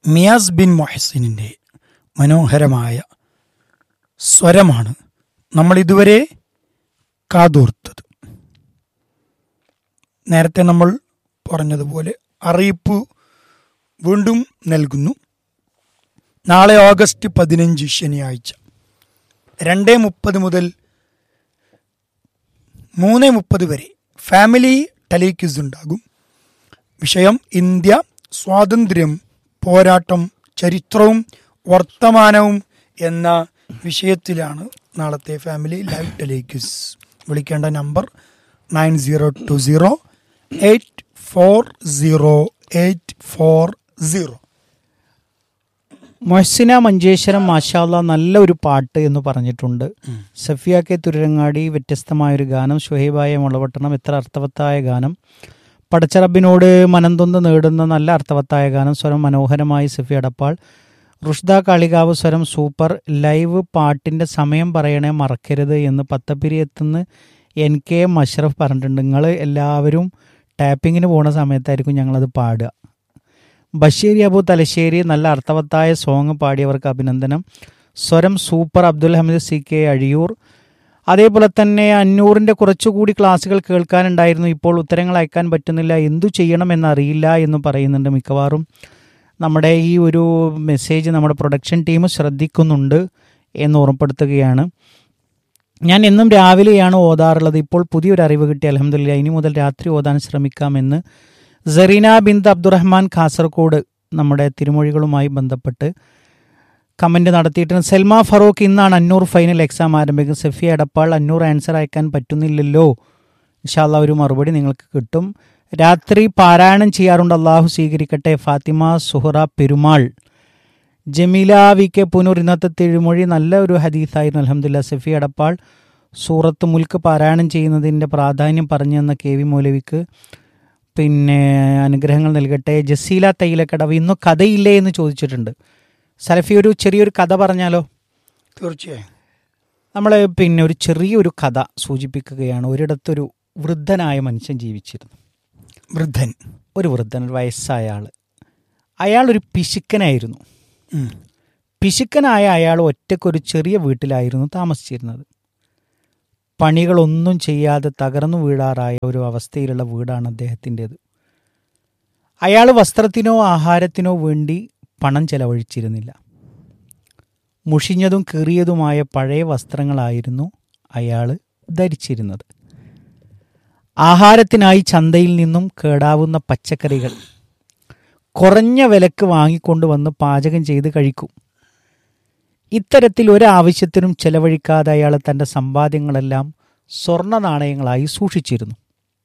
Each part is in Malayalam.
മിയാസ് ബിൻ മൊഹസിനിൻ്റെ മനോഹരമായ സ്വരമാണ് നമ്മൾ ഇതുവരെ കാതോർത്തത് നേരത്തെ നമ്മൾ പറഞ്ഞതുപോലെ അറിയിപ്പ് വീണ്ടും നൽകുന്നു നാളെ ഓഗസ്റ്റ് പതിനഞ്ച് ശനിയാഴ്ച രണ്ട് മുപ്പത് മുതൽ മൂന്ന് മുപ്പത് വരെ ഫാമിലി ടെലിക്യൂസ് ഉണ്ടാകും വിഷയം ഇന്ത്യ സ്വാതന്ത്ര്യം പോരാട്ടം ചരിത്രവും വർത്തമാനവും എന്ന വിഷയത്തിലാണ് നാളത്തെ ഫാമിലി ലൈവ് ടെലിക്യൂസ് വിളിക്കേണ്ട number nine zero two zero eight four zero eight four zero Mohasina Manjeshwaram മാഷാല്ല നല്ല ഒരു പാട്ട് എന്ന് പറഞ്ഞിട്ടുണ്ട് സഫിയ കെ തുരങ്ങാടി വ്യത്യസ്തമായൊരു ഗാനം ഷുഹൈബായ മുളവട്ടണം എത്ര അർത്ഥവത്തായ ഗാനം പടച്ചറബിനോട് മനംതൊന്ന് നേടുന്ന നല്ല അർത്ഥവത്തായ ഗാനം സ്വരം മനോഹരമായി സഫി അടപ്പാൾ റുഷ്ദ കാളികാവ് സ്വരം സൂപ്പർ ലൈവ് പാട്ടിൻ്റെ സമയം പറയണേ മറക്കരുത് എന്ന് പത്തപ്പിരിയത്തുനിന്ന് എൻ കെ മഷ്റഫ് പറഞ്ഞിട്ടുണ്ട് നിങ്ങൾ എല്ലാവരും ടാപ്പിങ്ങിന് പോണ സമയത്തായിരിക്കും ഞങ്ങളത് പാടുക ബഷീർ അബു തലശ്ശേരി നല്ല അർത്ഥവത്തായ സോങ് പാടിയവർക്ക് അഭിനന്ദനം സ്വരം super Abdul Hameed C K Azhiyur അതേപോലെ തന്നെ അഞ്ഞൂറിൻ്റെ കുറച്ചുകൂടി ക്ലാസ്സുകൾ കേൾക്കാനുണ്ടായിരുന്നു ഇപ്പോൾ ഉത്തരങ്ങൾ അയക്കാൻ പറ്റുന്നില്ല എന്തു ചെയ്യണമെന്നറിയില്ല എന്ന് പറയുന്നുണ്ട് മിക്കവാറും നമ്മുടെ ഈ ഒരു മെസ്സേജ് നമ്മുടെ പ്രൊഡക്ഷൻ ടീം ശ്രദ്ധിക്കുന്നുണ്ട് എന്ന് ഓർമ്മപ്പെടുത്തുകയാണ് ഞാൻ എന്നും രാവിലെയാണ് ഓതാറുള്ളത് ഇപ്പോൾ പുതിയൊരു അറിവ് കിട്ടി അലഹമില്ല ഇനി മുതൽ രാത്രി ഓതാൻ ശ്രമിക്കാമെന്ന് സെറീന ബിന്ദ് അബ്ദുറഹ്മാൻ കാസർഗോഡ് നമ്മുടെ തിരുമൊഴികളുമായി ബന്ധപ്പെട്ട് കമൻറ്റ് നടത്തിയിട്ടുണ്ട് സെൽമ ഫറൂഖ് ഇന്നാണ് അന്നൂർ ഫൈനൽ എക്സാം ആരംഭിക്കുന്നത് സഫിയ എടപ്പാൾ അന്നൂർ ആൻസർ അയക്കാൻ പറ്റുന്നില്ലല്ലോ ഇൻഷാല്ല ഒരു മറുപടി നിങ്ങൾക്ക് കിട്ടും രാത്രി പാരായണം ചെയ്യാറുണ്ട് അള്ളാഹു സ്വീകരിക്കട്ടെ ഫാത്തിമ സുഹറ പെരുമാൾ ജമീല വി കെ പുനൂർ ഇന്നത്തെ തിരുമൊഴി നല്ല ഒരു ഹദീസായിരുന്നു അലഹമുല്ല സഫി അടപ്പാൾ സൂറത്ത് മുൽക്ക് പാരായണം ചെയ്യുന്നതിൻ്റെ പ്രാധാന്യം പറഞ്ഞു തന്ന കെ വി മൗലവിക്ക് പിന്നെ അനുഗ്രഹങ്ങൾ നൽകട്ടെ ജസീല തൈലക്കടവ് ഇന്നും കഥയില്ലേ എന്ന് ചോദിച്ചിട്ടുണ്ട് സലഫി ഒരു ചെറിയൊരു കഥ പറഞ്ഞാലോ തീർച്ചയായും നമ്മൾ പിന്നെ ഒരു ചെറിയൊരു കഥ സൂചിപ്പിക്കുകയാണ് ഒരിടത്തൊരു വൃദ്ധനായ മനുഷ്യൻ ജീവിച്ചിരുന്നു വൃദ്ധൻ ഒരു വൃദ്ധൻ ഒരു വയസ്സായ ആൾ അയാളൊരു പിശുക്കനായിരുന്നു ഉം. പിശുക്കനായ അയാൾ ഒറ്റയ്ക്കൊരു ചെറിയ വീട്ടിലായിരുന്നു താമസിച്ചിരുന്നത് പണികളൊന്നും ചെയ്യാതെ തകർന്നു വീഴാറായ ഒരു അവസ്ഥയിലുള്ള വീടാണ് അദ്ദേഹത്തിൻ്റെത് അയാൾ വസ്ത്രത്തിനോ ആഹാരത്തിനോ വേണ്ടി പണം ചെലവഴിച്ചിരുന്നില്ല മുഷിഞ്ഞതും കീറിയതുമായ പഴയ വസ്ത്രങ്ങളായിരുന്നു അയാൾ ധരിച്ചിരുന്നത് ആഹാരത്തിനായി ചന്തയിൽ നിന്നും കേടാവുന്ന പച്ചക്കറികൾ കുറഞ്ഞ വിലക്ക് വാങ്ങിക്കൊണ്ടുവന്ന് പാചകം ചെയ്ത് കഴിക്കും ഇത്തരത്തിൽ ഒരാവശ്യത്തിനും ചെലവഴിക്കാതെ അയാൾ തൻ്റെ സമ്പാദ്യങ്ങളെല്ലാം സ്വർണ്ണ നാണയങ്ങളായി സൂക്ഷിച്ചിരുന്നു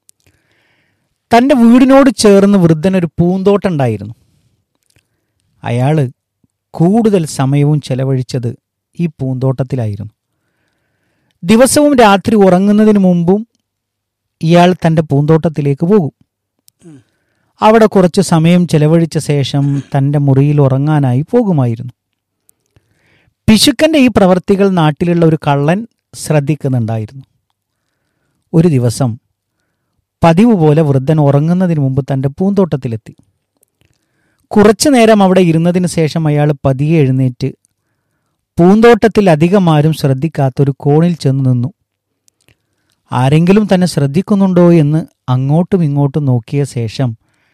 തൻ്റെ വീടിനോട് ചേർന്ന് വൃദ്ധനൊരു പൂന്തോട്ടുണ്ടായിരുന്നു അയാൾ കൂടുതൽ സമയവും ചെലവഴിച്ചത് ഈ പൂന്തോട്ടത്തിലായിരുന്നു ദിവസവും രാത്രി ഉറങ്ങുന്നതിന് മുമ്പും ഇയാൾ തൻ്റെ പൂന്തോട്ടത്തിലേക്ക് പോകും അവിടെ കുറച്ച് സമയം ചെലവഴിച്ച ശേഷം തൻ്റെ മുറിയിൽ ഉറങ്ങാനായി പോകുമായിരുന്നു പിശുക്കൻ്റെ ഈ പ്രവർത്തികൾ നാട്ടിലുള്ള ഒരു കള്ളൻ ശ്രദ്ധിക്കുന്നുണ്ടായിരുന്നു ഒരു ദിവസം പതിവ് പോലെ വൃദ്ധൻ ഉറങ്ങുന്നതിന് മുമ്പ് തൻ്റെ പൂന്തോട്ടത്തിലെത്തി കുറച്ചു നേരം അവിടെ ഇരുന്നതിന് ശേഷം അയാൾ പതിയെ എഴുന്നേറ്റ് പൂന്തോട്ടത്തിൽ അധികം ആരും ശ്രദ്ധിക്കാത്തൊരു കോണിൽ ചെന്ന് നിന്നു ആരെങ്കിലും തന്നെ ശ്രദ്ധിക്കുന്നുണ്ടോ എന്ന് അങ്ങോട്ടും ഇങ്ങോട്ടും നോക്കിയ ശേഷം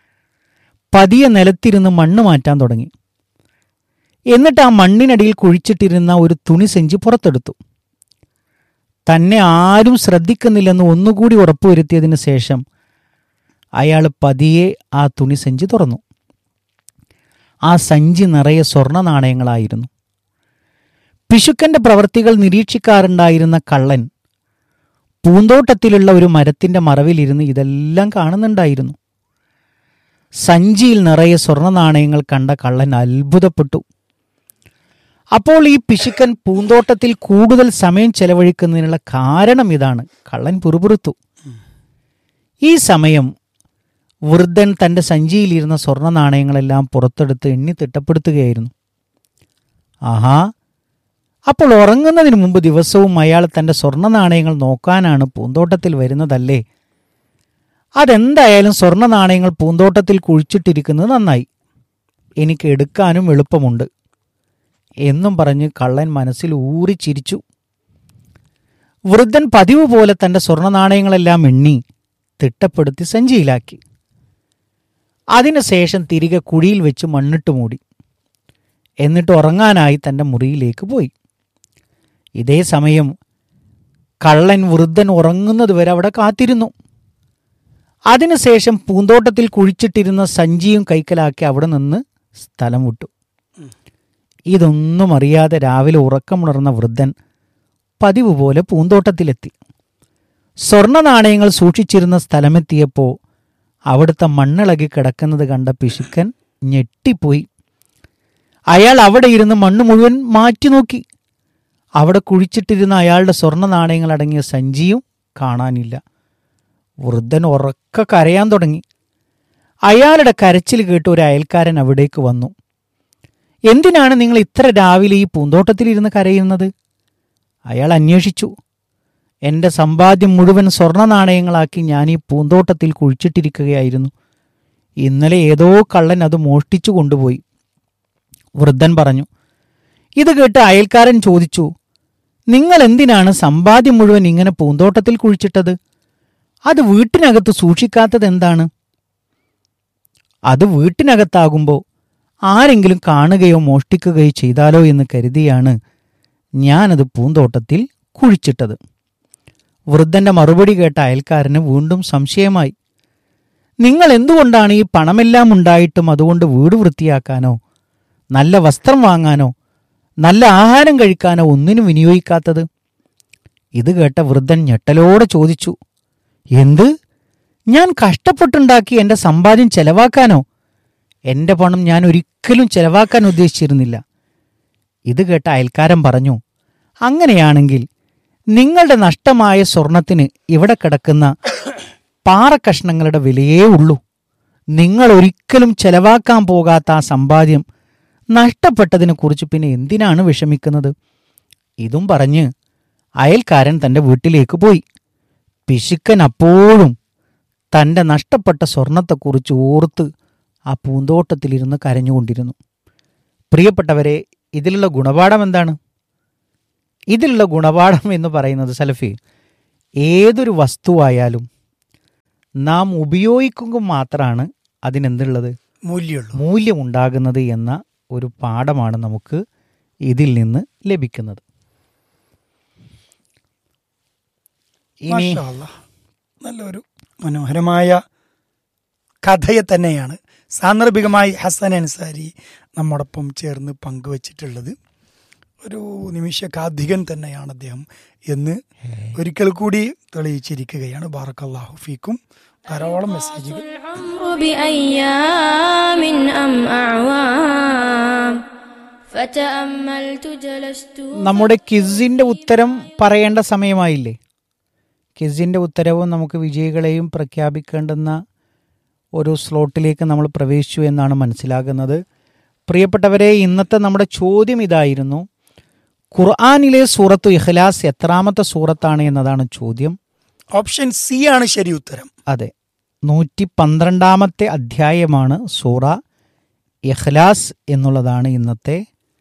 പതിയെ നിലത്തിരുന്ന് മണ്ണ് മാറ്റാൻ തുടങ്ങി എന്നിട്ട് ആ മണ്ണിനടിയിൽ കുഴിച്ചിട്ടിരുന്ന ഒരു തുണി സെഞ്ചി പുറത്തെടുത്തു തന്നെ ആരും ശ്രദ്ധിക്കുന്നില്ലെന്ന് ഒന്നുകൂടി ഉറപ്പുവരുത്തിയതിന് ശേഷം അയാൾ പതിയെ ആ തുണി സഞ്ചി തുറന്നു ആ സഞ്ചി നിറയെ സ്വർണ്ണ നാണയങ്ങളായിരുന്നു പിശുക്കന്റെ പ്രവൃത്തികൾ നിരീക്ഷിക്കാറുണ്ടായിരുന്ന കള്ളൻ പൂന്തോട്ടത്തിലുള്ള ഒരു മരത്തിന്റെ മറവിലിരുന്ന് ഇതെല്ലാം കാണുന്നുണ്ടായിരുന്നു സഞ്ചിയിൽ നിറയെ സ്വർണ്ണ നാണയങ്ങൾ കണ്ട കള്ളൻ അത്ഭുതപ്പെട്ടു അപ്പോൾ ഈ പിശുക്കൻ പൂന്തോട്ടത്തിൽ കൂടുതൽ സമയം ചെലവഴിക്കുന്നതിനുള്ള കാരണം ഇതാണ് കള്ളൻ പുറുപുറുത്തു ഈ സമയം വൃദ്ധൻ തൻ്റെ സഞ്ചിയിലിരുന്ന സ്വർണ്ണ നാണയങ്ങളെല്ലാം പുറത്തെടുത്ത് എണ്ണി തിട്ടപ്പെടുത്തുകയായിരുന്നു ആഹാ അപ്പോൾ ഉറങ്ങുന്നതിന് മുമ്പ് ദിവസവും അയാൾ തൻ്റെ സ്വർണ്ണ നാണയങ്ങൾ നോക്കാനാണ് പൂന്തോട്ടത്തിൽ വരുന്നതല്ലേ അതെന്തായാലും സ്വർണ്ണ നാണയങ്ങൾ പൂന്തോട്ടത്തിൽ കുഴിച്ചിട്ടിരിക്കുന്നത് നന്നായി എനിക്ക് എടുക്കാനും എളുപ്പമുണ്ട് എന്നും പറഞ്ഞ് കള്ളൻ മനസ്സിൽ ഊറി ചിരിച്ചു വൃദ്ധൻ പതിവ് പോലെ തന്റെ സ്വർണ്ണ നാണയങ്ങളെല്ലാം എണ്ണി തിട്ടപ്പെടുത്തി സഞ്ചിയിലാക്കി അതിനുശേഷം തിരികെ കുഴിയിൽ വെച്ച് മണ്ണിട്ട് മൂടി എന്നിട്ട് ഉറങ്ങാനായി തന്റെ മുറിയിലേക്ക് പോയി ഇതേ സമയം കള്ളൻ വൃദ്ധൻ ഉറങ്ങുന്നത് വരെ അവിടെ കാത്തിരുന്നു അതിനുശേഷം പൂന്തോട്ടത്തിൽ കുഴിച്ചിട്ടിരുന്ന സഞ്ചിയും കൈക്കലാക്കി അവിടെ നിന്ന് സ്ഥലം വിട്ടു ഇതൊന്നും അറിയാതെ രാവിലെ ഉറക്കമുണർന്ന വൃദ്ധൻ പതിവ് പോലെ പൂന്തോട്ടത്തിലെത്തി സ്വർണ്ണ നാണയങ്ങൾ സൂക്ഷിച്ചിരുന്ന സ്ഥലമെത്തിയപ്പോൾ അവിടുത്തെ മണ്ണിളകി കിടക്കുന്നത് കണ്ട പിശുക്കൻ ഞെട്ടിപ്പോയി അയാൾ അവിടെ ഇരുന്ന് മണ്ണ് മുഴുവൻ മാറ്റി നോക്കി അവിടെ കുഴിച്ചിട്ടിരുന്ന അയാളുടെ സ്വർണ്ണ നാണയങ്ങൾ അടങ്ങിയ സഞ്ചിയും കാണാനില്ല വൃദ്ധൻ ഉറക്ക കരയാൻ തുടങ്ങി അയാളുടെ കരച്ചിൽ കേട്ട് ഒരു അയൽക്കാരൻ അവിടേക്ക് വന്നു എന്തിനാണ് നിങ്ങൾ ഇത്ര രാവിലെ ഈ പൂന്തോട്ടത്തിലിരുന്ന് കരയുന്നത് അയാൾ അന്വേഷിച്ചു എന്റെ സമ്പാദ്യം മുഴുവൻ സ്വർണ്ണ നാണയങ്ങളാക്കി ഞാൻ ഈ പൂന്തോട്ടത്തിൽ കുഴിച്ചിട്ടിരിക്കുകയായിരുന്നു ഇന്നലെ ഏതോ കള്ളൻ അത് മോഷ്ടിച്ചു കൊണ്ടുപോയി വൃദ്ധൻ പറഞ്ഞു ഇത് കേട്ട് അയൽക്കാരൻ ചോദിച്ചു നിങ്ങൾ എന്തിനാണ് സമ്പാദ്യം മുഴുവൻ ഇങ്ങനെ പൂന്തോട്ടത്തിൽ കുഴിച്ചിട്ടത് അത് വീട്ടിനകത്ത് സൂക്ഷിക്കാത്തത് എന്താണ് അത് വീട്ടിനകത്താകുമ്പോൾ ആരെങ്കിലും കാണുകയോ മോഷ്ടിക്കുകയോ ചെയ്താലോ എന്ന് കരുതിയാണ് ഞാനത് പൂന്തോട്ടത്തിൽ കുഴിച്ചിട്ടത് വൃദ്ധന്റെ മറുപടി കേട്ട അയൽക്കാരന് വീണ്ടും സംശയമായി നിങ്ങൾ എന്തുകൊണ്ടാണ് ഈ പണമെല്ലാം ഉണ്ടായിട്ടും അതുകൊണ്ട് വീട് വൃത്തിയാക്കാനോ നല്ല വസ്ത്രം വാങ്ങാനോ നല്ല ആഹാരം കഴിക്കാനോ ഒന്നിനും വിനിയോഗിക്കാത്തത് ഇത് കേട്ട വൃദ്ധൻ ഞെട്ടലോടെ ചോദിച്ചു എന്ത് ഞാൻ കഷ്ടപ്പെട്ടുണ്ടാക്കി എന്റെ സമ്പാദ്യം ചെലവാക്കാനോ എന്റെ പണം ഞാൻ ഒരിക്കലും ചെലവാക്കാൻ ഉദ്ദേശിച്ചിരുന്നില്ല ഇത് കേട്ട അയൽക്കാരൻ പറഞ്ഞു അങ്ങനെയാണെങ്കിൽ നിങ്ങളുടെ നഷ്ടമായ സ്വർണത്തിന് ഇവിടെ കിടക്കുന്ന പാറക്കഷ്ണങ്ങളുടെ വിലയേ ഉള്ളൂ നിങ്ങൾ ഒരിക്കലും ചെലവാക്കാൻ പോകാത്ത ആ സമ്പാദ്യം നഷ്ടപ്പെട്ടതിനെ കുറിച്ച് പിന്നെ എന്തിനാണ് വിഷമിക്കുന്നത് ഇതും പറഞ്ഞ് അയൽക്കാരൻ തന്റെ വീട്ടിലേക്ക് പോയി പിശുക്കൻ അപ്പോഴും തന്റെ നഷ്ടപ്പെട്ട സ്വർണത്തെക്കുറിച്ച് ഓർത്ത് ആ പൂന്തോട്ടത്തിലിരുന്ന് കരഞ്ഞുകൊണ്ടിരുന്നു പ്രിയപ്പെട്ടവരെ ഇതിലുള്ള ഗുണപാഠം എന്താണ് ഇതിലുള്ള ഗുണപാഠം എന്ന് പറയുന്നത് സലഫി ഏതൊരു വസ്തുവായാലും നാം ഉപയോഗിക്കുമ്പോൾ മാത്രമാണ് അതിനെന്തുള്ളത് മൂല്യമുള്ളൂ മൂല്യമുണ്ടാകുന്നത് എന്ന ഒരു പാഠമാണ് നമുക്ക് ഇതിൽ നിന്ന് ലഭിക്കുന്നത് ഇനി മാഷാ അല്ലാ. നല്ലൊരു മനോഹരമായ കഥയെ തന്നെയാണ് സാന്ദർഭികമായി ഹസൻ അൻസാരി നമ്മോടൊപ്പം ചേർന്ന് പങ്കുവച്ചിട്ടുള്ളത് ഒരു നിമിഷകാധികൻ തന്നെയാണ് അദ്ദേഹം എന്ന് ഒരിക്കൽ കൂടി തെളിയിച്ചിരിക്കുകയാണ് ബാറക്കല്ലാഹു ഫീക്കും ധാരാളം മെസ്സേജുകൾ العمر بأيام أم أعوام فتأملت جلست നമ്മുടെ ക്വിസിന്റെ ഉത്തരം പറയേണ്ട സമയമായില്ലേ ക്വിസിന്റെ ഉത്തരവും നമുക്ക് വിജയികളെയും പ്രഖ്യാപിക്കേണ്ടുന്ന ഒരു സ്ലോട്ടിലേക്ക് നമ്മൾ പ്രവേശിച്ചു എന്നാണ് മനസ്സിലാകുന്നത് പ്രിയപ്പെട്ടവരെ ഇന്നത്തെ നമ്മുടെ ചോദ്യം ഇതായിരുന്നു ഖുർആാനിലെ സൂറത്തു ഇഖ്ലാസ് എത്രാമത്തെ സൂറത്താണ് എന്നതാണ് ചോദ്യം ഓപ്ഷൻ സി ആണ് ശരി ഉത്തരം അതെ നൂറ്റി പന്ത്രണ്ടാമത്തെ അധ്യായമാണ് സൂറ ഇഖ്ലാസ് എന്നുള്ളതാണ് ഇന്നത്തെ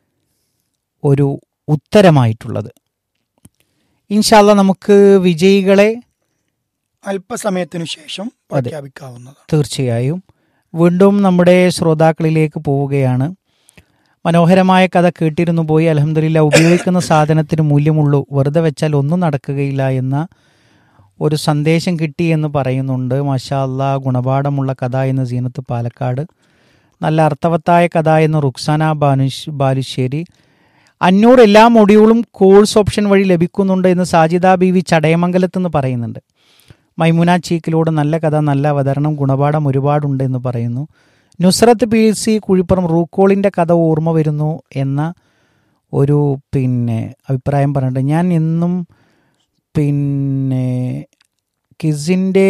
ഒരു ഉത്തരമായിട്ടുള്ളത് ഇൻഷാല്ല നമുക്ക് വിജയികളെ അല്പസമയത്തിനു ശേഷം പ്രഖ്യാപിക്കാവുന്നതാണ് തീർച്ചയായും വീണ്ടും നമ്മുടെ ശ്രോതാക്കളിലേക്ക് പോവുകയാണ് മനോഹരമായ കഥ കേട്ടിരുന്നു പോയി അലഹമില്ല ഉപയോഗിക്കുന്ന സാധനത്തിന് മൂല്യമുള്ളൂ വെറുതെ വെച്ചാൽ ഒന്നും നടക്കുകയില്ല എന്ന ഒരു സന്ദേശം കിട്ടി എന്ന് പറയുന്നുണ്ട് മാഷാ അല്ലാ ഗുണപാഠമുള്ള കഥ എന്ന് സീനത്ത് പാലക്കാട് നല്ല അർത്ഥവത്തായ കഥ എന്ന് റുക്സാന ബാനുഷ് ബാലുശ്ശേരി അഞ്ഞൂറ് എല്ലാ മൊഡ്യൂളും കോഴ്സ് ഓപ്ഷൻ വഴി ലഭിക്കുന്നുണ്ട് എന്ന് സാജിദ ബി വി ചടയമംഗലത്ത് നിന്ന് പറയുന്നുണ്ട് മൈമുന ചീക്കിലൂടെ നല്ല കഥ നല്ല അവതരണം ഗുണപാഠം ഒരുപാടുണ്ട് എന്ന് പറയുന്നു നുസ്രത്ത് പി സി കുഴിപ്പുറം റൂക്കോളിൻ്റെ കഥ ഓർമ്മ വരുന്നു എന്ന ഒരു പിന്നെ അഭിപ്രായം പറഞ്ഞിട്ടുണ്ട് ഞാൻ എന്നും പിന്നെ കിസിൻ്റെ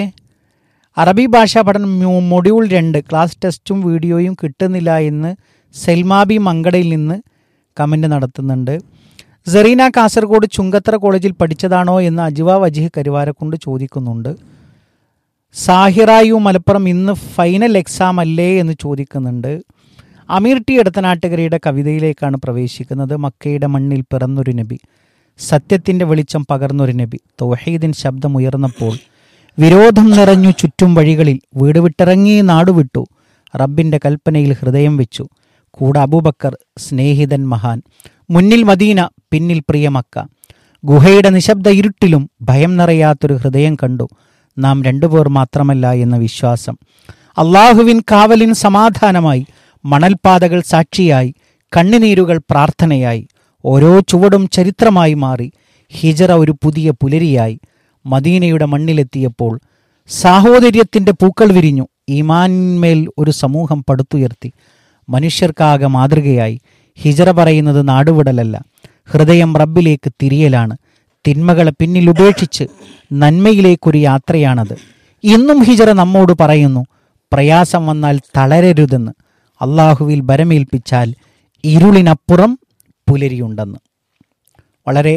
അറബി ഭാഷാ പഠനം മ്യൂ- മൊഡ്യൂൾ രണ്ട് ക്ലാസ് ടെസ്റ്റും വീഡിയോയും കിട്ടുന്നില്ല എന്ന് സെൽമാബി മങ്കടയിൽ നിന്ന് കമൻ്റ് നടത്തുന്നുണ്ട് സെറീന കാസർഗോഡ് ചുങ്കത്തറ കോളേജിൽ പഠിച്ചതാണോ എന്ന് അജ്വ വജീഹ് കരുവാരക്കൊണ്ട് ചോദിക്കുന്നുണ്ട് സാഹിറായു മലപ്പുറം ഇന്ന് ഫൈനൽ എക്സാം അല്ലേ എന്ന് ചോദിക്കുന്നുണ്ട് അമീർ ടി എടത്തനാട്ടുകരയുടെ കവിതയിലേക്കാണ് പ്രവേശിക്കുന്നത് മക്കയുടെ മണ്ണിൽ പിറന്നൊരു നബി സത്യത്തിന്റെ വെളിച്ചം പകർന്നൊരു നബി തൗഹീദിൻ ശബ്ദമുയർന്നപ്പോൾ വിരോധം നിറഞ്ഞു ചുറ്റും വഴികളിൽ വീട് വിട്ടിറങ്ങി നാടുവിട്ടു റബ്ബിന്റെ കൽപ്പനയിൽ ഹൃദയം വെച്ചു കൂടെ അബൂബക്കർ സ്നേഹിതൻ മഹാൻ മുന്നിൽ മദീന പിന്നിൽ പ്രിയ മക്ക ഗുഹയുടെ നിശബ്ദ ഇരുട്ടിലും ഭയം നിറയാത്തൊരു ഹൃദയം കണ്ടു നാം രണ്ടുപേർ മാത്രമല്ല എന്ന വിശ്വാസം അള്ളാഹുവിൻ കാവലിൻ സമാധാനമായി മണൽപാതകൾ സാക്ഷിയായി കണ്ണുനീരുകൾ പ്രാർത്ഥനയായി ഓരോ ചുവടും ചരിത്രമായി മാറി ഹിജറ ഒരു പുതിയ പുലരിയായി മദീനയുടെ മണ്ണിലെത്തിയപ്പോൾ സാഹോദര്യത്തിന്റെ പൂക്കൾ വിരിഞ്ഞു ഈമാൻമേൽ ഒരു സമൂഹം പടുത്തുയർത്തി മനുഷ്യർക്കാകെ മാതൃകയായി ഹിജറ പറയുന്നത് നാടുവിടലല്ല ഹൃദയം റബ്ബിലേക്ക് തിരിയലാണ് തിന്മകളെ പിന്നിൽ ഉപേക്ഷിച്ച് നന്മയിലേക്കൊരു യാത്രയാണത് ഇന്നും ഹിജറ നമ്മോട് പറയുന്നു പ്രയാസം വന്നാൽ തളരരുതെന്ന് അള്ളാഹുവിൽ ബരമേൽപ്പിച്ചാൽ ഇരുളിനപ്പുറം പുലരിയുണ്ടെന്ന് വളരെ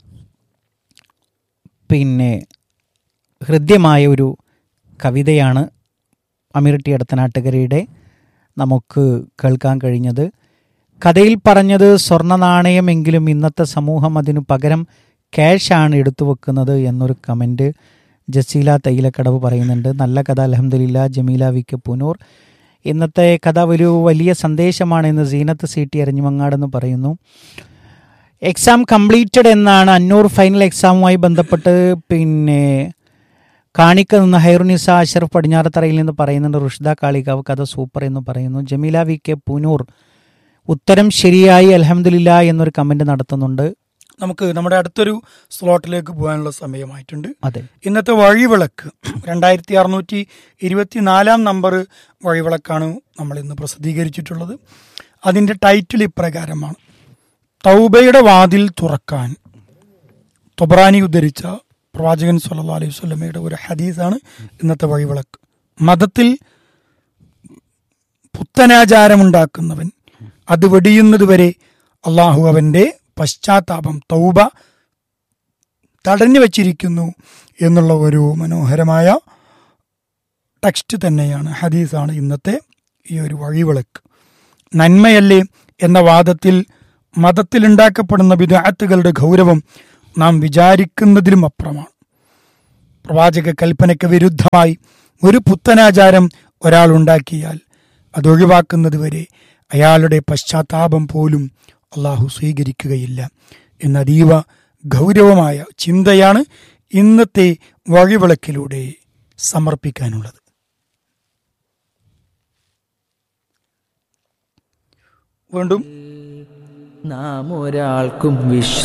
പിന്നെ ഹൃദ്യമായ ഒരു കവിതയാണ് അമീർട്ടി അടുത്തനാട്ടുകരയുടെ നമുക്ക് കേൾക്കാൻ കഴിഞ്ഞത് കഥയിൽ പറഞ്ഞത് സ്വർണ്ണ നാണയമെങ്കിലും ഇന്നത്തെ സമൂഹം അതിനു പകരം ക്യാഷാണ് എടുത്തു വെക്കുന്നത് എന്നൊരു കമൻറ്റ് ജസീല തൈലക്കടവ് പറയുന്നുണ്ട് നല്ല കഥ അലഹമ്മദില്ല ജമീല വി കെ പുനൂർ ഇന്നത്തെ കഥ ഒരു വലിയ സന്ദേശമാണ് എന്ന് സീനത്ത് സി ടി അരിഞ്ഞുമങ്ങാടെന്ന് പറയുന്നു എക്സാം കംപ്ലീറ്റഡ് എന്നാണ് അന്നൂർ ഫൈനൽ എക്സാമുമായി ബന്ധപ്പെട്ട് പിന്നെ കാണിക്ക നിന്ന് ഹൈറുനിസ അഷറഫ് പടിഞ്ഞാറത്തറയിൽ നിന്ന് പറയുന്നുണ്ട് റുഷ്ദ കാളികാവ് കഥ സൂപ്പർ എന്ന് പറയുന്നു ജമീല വി കെ പുനൂർ ഉത്തരം ശരിയായി അലഹമ്മദില്ല എന്നൊരു കമന്റ് നടത്തുന്നുണ്ട് നമുക്ക് നമ്മുടെ അടുത്തൊരു സ്ലോട്ടിലേക്ക് പോകാനുള്ള സമയമായിട്ടുണ്ട് അതെ ഇന്നത്തെ വഴിവിളക്ക് രണ്ടായിരത്തി അറുന്നൂറ്റി ഇരുപത്തിനാലാം നമ്പർ വഴിവിളക്കാണ് നമ്മൾ ഇന്ന് പ്രസിദ്ധീകരിച്ചിട്ടുള്ളത് അതിൻ്റെ ടൈറ്റിൽ ഇപ്രകാരമാണ് തൗബയുടെ വാതിൽ തുറക്കാൻ തൊബ്രാനി ഉദ്ധരിച്ച പ്രവാചകൻ സല്ലാ അലൈഹി സ്വലമയുടെ ഒരു ഹദീസാണ് ഇന്നത്തെ വഴിവിളക്ക് മതത്തിൽ പുത്തനാചാരമുണ്ടാക്കുന്നവൻ അത് വെടിയുന്നതുവരെ അള്ളാഹു അവൻ്റെ പശ്ചാത്താപം തൗബ തടഞ്ഞു വച്ചിരിക്കുന്നു എന്നുള്ള ഒരു മനോഹരമായ ടെക്സ്റ്റ് തന്നെയാണ് ഹദീസാണ് ഇന്നത്തെ ഈ ഒരു വഴിവിളക്ക് നന്മയല്ലേ എന്ന വാദത്തിൽ മതത്തിലുണ്ടാക്കപ്പെടുന്ന വിദാത്തുകളുടെ ഗൗരവം നാം വിചാരിക്കുന്നതിലും അപ്പുറമാണ് പ്രവാചക കൽപ്പനയ്ക്ക് വിരുദ്ധമായി ഒരു പുത്തനാചാരം ഒരാൾ ഉണ്ടാക്കിയാൽ അതൊഴിവാക്കുന്നത് വരെ അയാളുടെ പശ്ചാത്താപം പോലും അള്ളാഹു സ്വീകരിക്കുകയില്ല എന്ന അതീവ ഗൗരവമായ ചിന്തയാണ് ഇന്നത്തെ വഴിവിളക്കിലൂടെ സമർപ്പിക്കാനുള്ളത് വീണ്ടും നാം ഒരാൾക്കും വിശ്ര